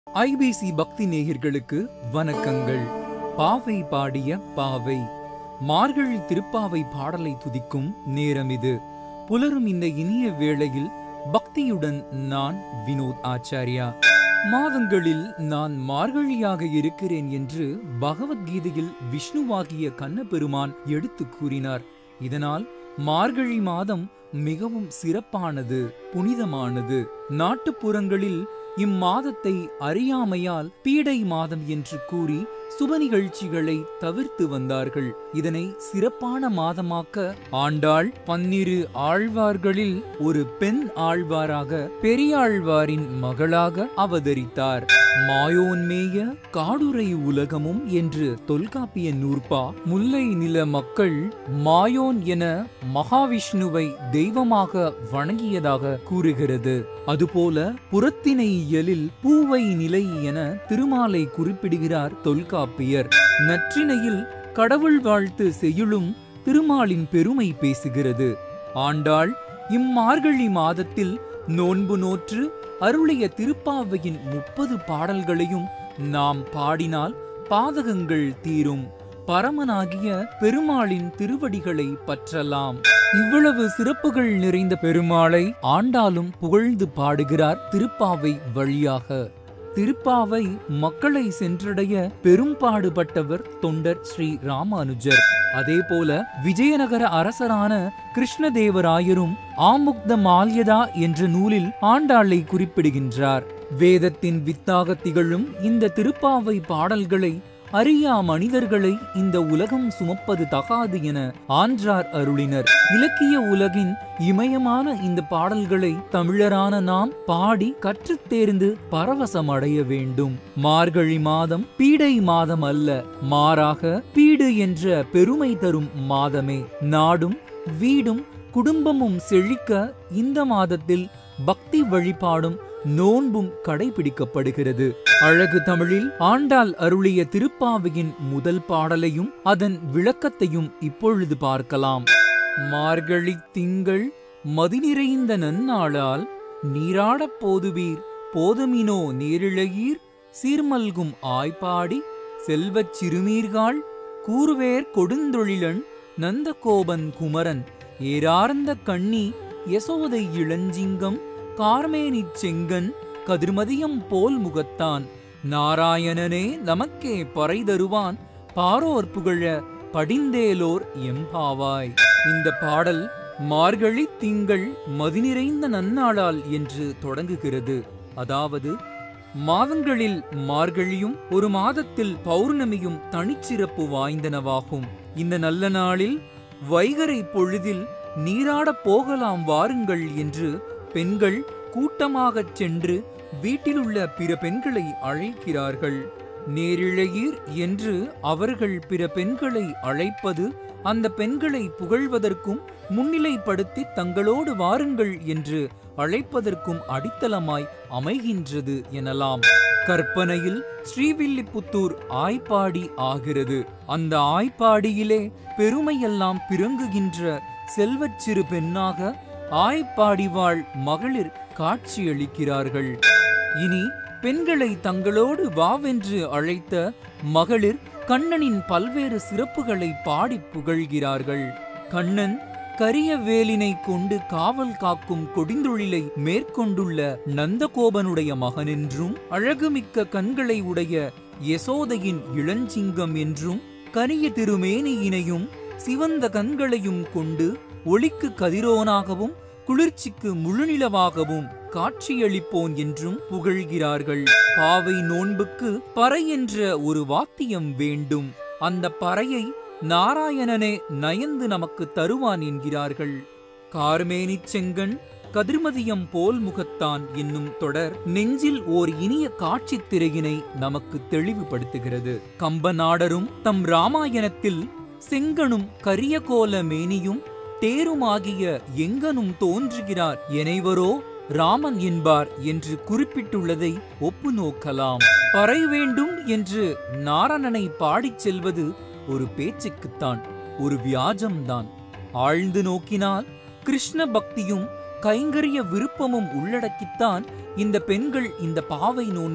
IBC பக்தி நேயர்களுக்கு வணக்கங்கள் பாவை பாடிய பாவை மார்கழி திருப்பாவை பாடலை துதிக்கும் நேரம் இது புலரும் இந்த இனிய வேளையில் பக்தியுடன் நான் வினோத் ஆச்சாரியா மாதங்களில் நான் மார்கழியாக இருக்கிறேன் என்று பகவத்கீதையில் விஷ்ணுவாகிய கண்ணபெருமான் எடுத்து கூறினார் இதனால் மார்கழி மாதம் மிகவும் சிறப்பானது புனிதமானது நாட்டுப்புறங்களில் இம்மாதத்தை அறியாமையால் பீடை மாதம் என்று கூறி சுப நிகழ்ச்சிகளை தவிர்த்து வந்தார்கள் இதனை சிறப்பான மாதமாக்க ஆண்டாள் பன்னிரு ஆழ்வார்களில் ஒரு பெண் ஆழ்வாராக பெரியாழ்வாரின் மகளாக அவதரித்தார் மாயோன்மேய காடுரை உலகமும் என்று தொல்காப்பிய நூற்பா முல்லை நில மக்கள் மாயோன் என மகாவிஷ்ணுவை தெய்வமாக வணங்கியதாக கூறுகிறது அதுபோல புறத்தினை இயலில் பூவை நிலை என திருமாலை குறிப்பிடுகிறார் தொல்காப்பியர் நற்றினையில் கடவுள் வாழ்த்து செய்யுளும் திருமாலின் பெருமை பேசுகிறது ஆண்டாள் இம்மார்கழி மாதத்தில் நோன்பு நோற்று அருளிய திருப்பாவையின் முப்பது பாடல்களையும் நாம் பாடினால் பாதகங்கள் தீரும் பரமனாகிய பெருமாளின் திருவடிகளை பற்றலாம் இவ்வளவு சிறப்புகள் நிறைந்த பெருமாளை ஆண்டாலும் புகழ்ந்து பாடுகிறார் திருப்பாவை வழியாக திருப்பாவை மக்களை சென்றடைய பெரும்பாடுபட்டவர் தொண்டர் ஸ்ரீ ராமானுஜர் அதேபோல விஜயநகர அரசரான கிருஷ்ணதேவராயரும் ஆமுக்த மால்யதா என்ற நூலில் ஆண்டாளை குறிப்பிடுகின்றார் வேதத்தின் வித்தாக திகழும் இந்த திருப்பாவை பாடல்களை அறியா மனிதர்களை இந்த உலகம் சுமப்பது தகாது என ஆன்றார் அருளினர் இலக்கிய உலகின் இமயமான இந்த பாடல்களை தமிழரான நாம் பாடி கற்றுத் தேர்ந்து பரவசம் அடைய வேண்டும் மார்கழி மாதம் பீடை மாதம் அல்ல மாறாக பீடு என்ற பெருமை தரும் மாதமே நாடும் வீடும் குடும்பமும் செழிக்க இந்த மாதத்தில் பக்தி வழிபாடும் நோன்பும் கடைபிடிக்கப்படுகிறது அழகு தமிழில் ஆண்டாள் அருளிய திருப்பாவையின் முதல் பாடலையும் அதன் விளக்கத்தையும் இப்பொழுது பார்க்கலாம் மார்கழி திங்கள் மதிநிறைந்த நன்னாளால் நீராடப் போதுவீர் போதுமினோ நேரிழையீர் சீர்மல்கும் ஆய்ப்பாடி செல்வச் சிறுமீர்காள் கூறுவேர் கொடுந்தொழிலன் நந்தகோபன் குமரன் ஏரார்ந்த கண்ணி யசோதை இளஞ்சிங்கம் கார்மேனிச் செங்கன் கதிர்மதியம் போல் முகத்தான் நாராயணனே நமக்கே பறை தருவான் பாரோர் புகழ படிந்தேலோர் எம்பாவாய் இந்த பாடல் மார்கழி திங்கள் மதிநிறைந்த நன்னாளால் என்று தொடங்குகிறது அதாவது மாதங்களில் மார்கழியும் ஒரு மாதத்தில் பௌர்ணமியும் தனிச்சிறப்பு வாய்ந்தனவாகும் இந்த நல்ல நாளில் வைகரை பொழுதில் நீராடப் போகலாம் வாருங்கள் என்று பெண்கள் கூட்டமாகச் சென்று வீட்டிலுள்ள பிற பெண்களை அழைக்கிறார்கள் நேரிழையீர் என்று அவர்கள் பிற பெண்களை அழைப்பது அந்த பெண்களை புகழ்வதற்கும் முன்னிலைப்படுத்தி தங்களோடு வாருங்கள் என்று அழைப்பதற்கும் அடித்தளமாய் அமைகின்றது எனலாம் கற்பனையில் ஸ்ரீவில்லிபுத்தூர் ஆய்ப்பாடி ஆகிறது அந்த ஆய்ப்பாடியிலே பெருமையெல்லாம் பிறங்குகின்ற செல்வச் சிறு பெண்ணாக ஆய்ப்பாடிவாள் மகளிர் காட்சியளிக்கிறார்கள் இனி பெண்களை தங்களோடு வாவென்று அழைத்த மகளிர் கண்ணனின் பல்வேறு சிறப்புகளை பாடி புகழ்கிறார்கள் கண்ணன் கரிய வேலினை கொண்டு காவல் காக்கும் கொடிந்தொழிலை மேற்கொண்டுள்ள நந்தகோபனுடைய மகனென்றும் அழகுமிக்க கண்களை உடைய யசோதையின் இளஞ்சிங்கம் என்றும் கரிய திருமேனியினையும் சிவந்த கண்களையும் கொண்டு ஒளிக்கு கதிரோனாகவும் குளிர்ச்சிக்கு முழுநிலவாகவும் காட்சியளிப்போன் என்றும் புகழ்கிறார்கள் பாவை நோன்புக்கு பறை என்ற ஒரு வாத்தியம் வேண்டும் அந்த பறையை நாராயணனே நயந்து நமக்கு தருவான் என்கிறார்கள் கார்மேனிச் செங்கன் கதிர்மதியம் போல் முகத்தான் என்னும் தொடர் நெஞ்சில் ஓர் இனிய காட்சித் திரையினை நமக்கு தெளிவுபடுத்துகிறது கம்பநாடரும் தம் ராமாயணத்தில் செங்கனும் கரியகோல மேனியும் தேருமாகிய எங்கனும் தோன்றுகிறார் எனைவரோ ராமன் என்பார் என்று குறிப்பிட்டுள்ளதை ஒப்பு நோக்கலாம் பறை வேண்டும் என்று நாரணனை பாடிச் செல்வது ஒரு பேச்சுக்குத்தான் ஒரு வியாஜம்தான் ஆழ்ந்து நோக்கினால் கிருஷ்ண பக்தியும் கைங்கரிய விருப்பமும் உள்ளடக்கித்தான் இந்த பெண்கள் இந்த பாவை நோன்பை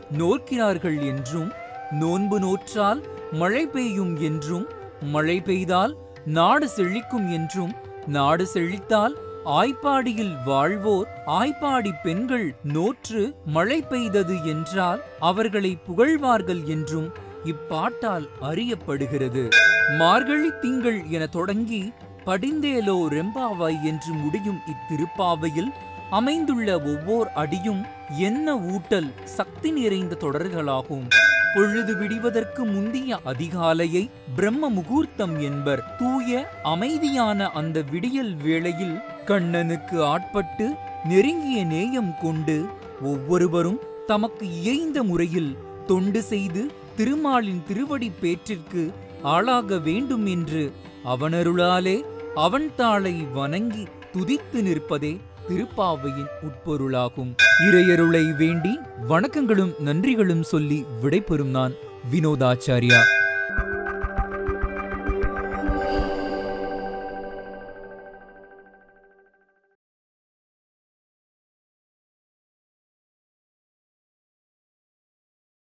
நோக்கிறார்கள் என்றும் நோன்பு நோற்றால் மழை பெய்யும் என்றும் மழை பெய்தால் நாடு செழிக்கும் என்றும் நாடு செழித்தால் ஆய்ப்பாடியில் வாழ்வோர் ஆய்ப்பாடி பெண்கள் நோற்று மழை பெய்தது என்றால் அவர்களை புகழ்வார்கள் என்றும் இப்பாட்டால் அறியப்படுகிறது மார்கழி திங்கள் என தொடங்கி படிந்தேலோ ரெம்பாவாய் என்று முடியும் இத்திருப்பாவையில் அமைந்துள்ள ஒவ்வொரு அடியும் என்ன ஊட்டல் சக்தி நிறைந்த தொடர்களாகும் பொழுது விடிவதற்கு முந்திய அதிகாலையை பிரம்ம முகூர்த்தம் என்பர் தூய அமைதியான அந்த விடியல் வேளையில் கண்ணனுக்கு ஆட்பட்டு நெருங்கிய நேயம் கொண்டு ஒவ்வொருவரும் தமக்கு இயைந்த முறையில் தொண்டு செய்து திருமாலின் திருவடி பேற்றிற்கு ஆளாக வேண்டும் என்று அவனருளாலே அவன் தாளை வணங்கி துதித்து நிற்பதே திருப்பாவையின் உட்பொருளாகும் இறையருளை வேண்டி வணக்கங்களும் நன்றிகளும் சொல்லி விடைபெறும் நான் வினோதாச்சாரியா